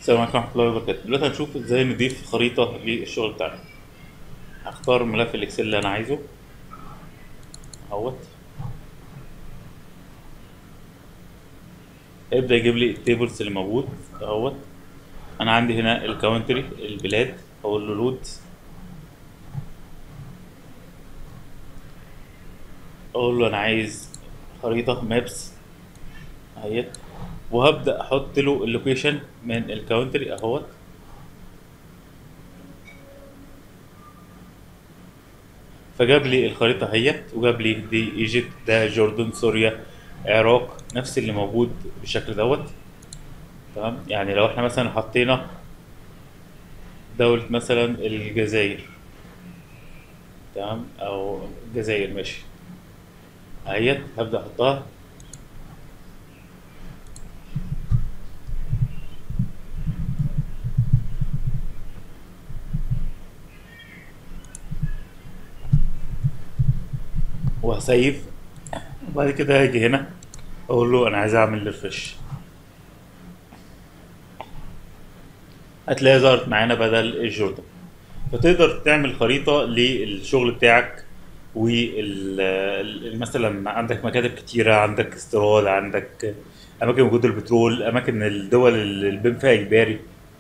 السلام عليكم ورحمة الله وبركاته دلوقتي هنشوف ازاي نضيف خريطة للشغل بتاعنا هختار ملف الاكسل اللي انا عايزه اهوت هيبدأ يجيب لي التيبلز اللي موجود اهوت انا عندي هنا الكاونتري البلاد اقول له لود اقول له انا عايز خريطة مابس اهيت وهبدأ احط له اللوكيشن من الكاونتري اهوت فجاب لي الخريطة اهيت وجاب لي دي ايجيبت ده جوردن سوريا عراق نفس اللي موجود بالشكل دوت تمام يعني لو احنا مثلا حطينا دولة مثلا الجزائر تمام او الجزائر ماشي اهيت هبدأ احطها وهسيف وبعد كده هاجي هنا اقول له انا عايز اعمل ريفرش هتلاقيها ظهرت معانا بدل الجوردن فتقدر تعمل خريطة للشغل بتاعك وال مثلا عندك مكاتب كتيرة عندك استيراد عندك أماكن وجود البترول أماكن الدول اللي البيم فيها إجباري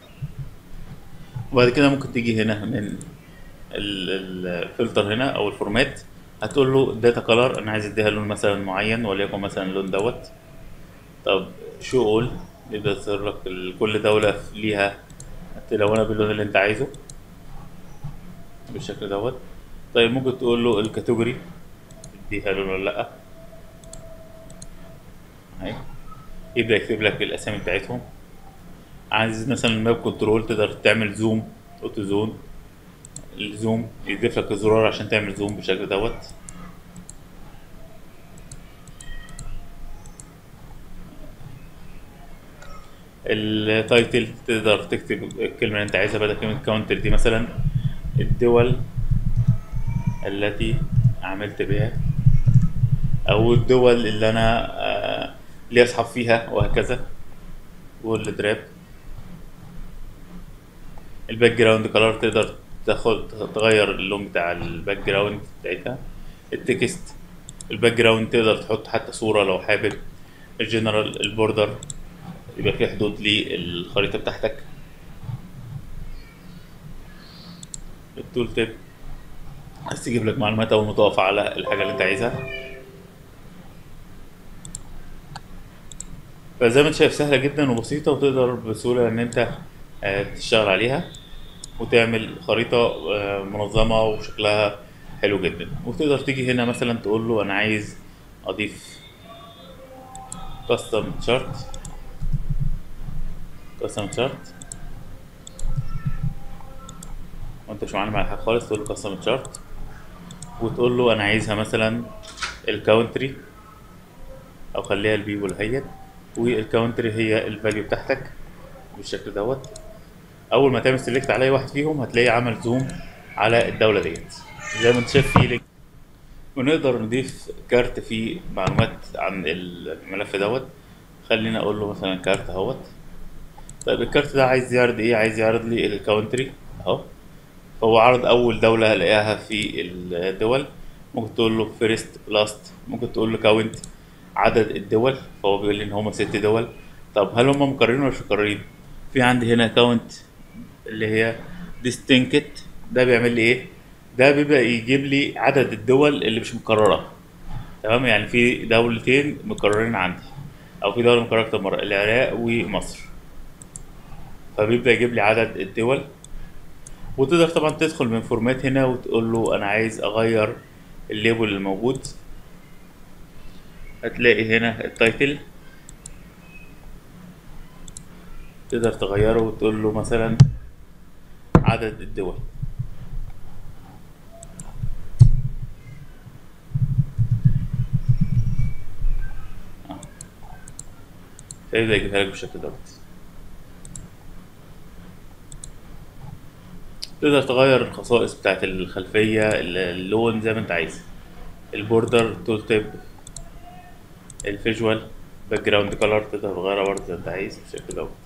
وبعد كده ممكن تيجي هنا من الفلتر هنا أو الفورمات هتقول له داتا كلر انا عايز اديها لون مثلا معين وليكن مثلا اللون دوت طب شو اول يبدا يظهر لك كل دوله ليها تلونها باللون اللي انت عايزه بالشكل دوت طيب ممكن تقول له الكاتيجوري اديها لون ولا لا اهي يبدا يكتب لك الاسامي بتاعتهم عايز مثلا الماب كنترول تقدر تعمل زوم اوتو زون الزوم يضيف لك الزرار عشان تعمل زوم بالشكل دوت التايتل تقدر تكتب الكلمة اللي انت عايزها بدل كلمة كاونتر دي مثلا الدول التي عملت بها او الدول اللي انا آه لي اصحاب فيها وهكذا والدراب الباك جراوند كلر تقدر تاخد تغير اللون بتاع الباك جراوند بتاعتها التكست الباك جراوند تقدر تحط حتى صورة لو حابب الجنرال البوردر يبقى في حدود للخريطة بتاعتك التول تيب عايز تجيب لك معلومات أول ما تقف على الحاجة اللي أنت عايزها فزي ما أنت شايف سهلة جدا وبسيطة وتقدر بسهولة إن أنت تشتغل عليها وتعمل خريطة منظمة وشكلها حلو جدا وتقدر تيجي هنا مثلا تقول له أنا عايز أضيف كاستم شارت كاستم شارت وانت مش معلم على حاجة خالص تقول له كاستم شارت وتقول له أنا عايزها مثلا الكاونتري أو خليها البيبول هيت والكاونتري هي الفاليو بتاعتك بالشكل دوت اول ما تعمل سيلكت على اي واحد فيهم هتلاقي عمل زوم على الدوله ديت زي ما انت شايف فيه لينك ونقدر نضيف كارت فيه معلومات عن الملف دوت خلينا اقول له مثلا كارت اهوت طيب الكارت ده عايز يعرض ايه عايز يعرض لي الكاونتري اهو فهو عرض اول دوله هلاقيها في الدول ممكن تقول له فيرست لاست ممكن تقول له كاونت عدد الدول فهو بيقول لي ان هما ست دول طب هل هم مكررين ولا مش مكررين في عندي هنا كاونت اللي هي ديستنكت ده بيعمل لي ايه ده بيبقى يجيب لي عدد الدول اللي مش مكرره تمام يعني في دولتين مكررين عندي او في دوله مكرره اكتر مره العراق ومصر فبيبدا يجيب لي عدد الدول وتقدر طبعا تدخل من فورمات هنا وتقول له انا عايز اغير الليبل الموجود هتلاقي هنا التايتل تقدر تغيره وتقول له مثلا عدد الدول فيبدأ يجيبها لك بالشكل دوت تقدر تغير الخصائص بتاعت الخلفية اللون زي ما انت عايز البوردر تول تيب الفيجوال باك جراوند كلر تقدر تغيرها برضه زي ما انت عايز بالشكل دوت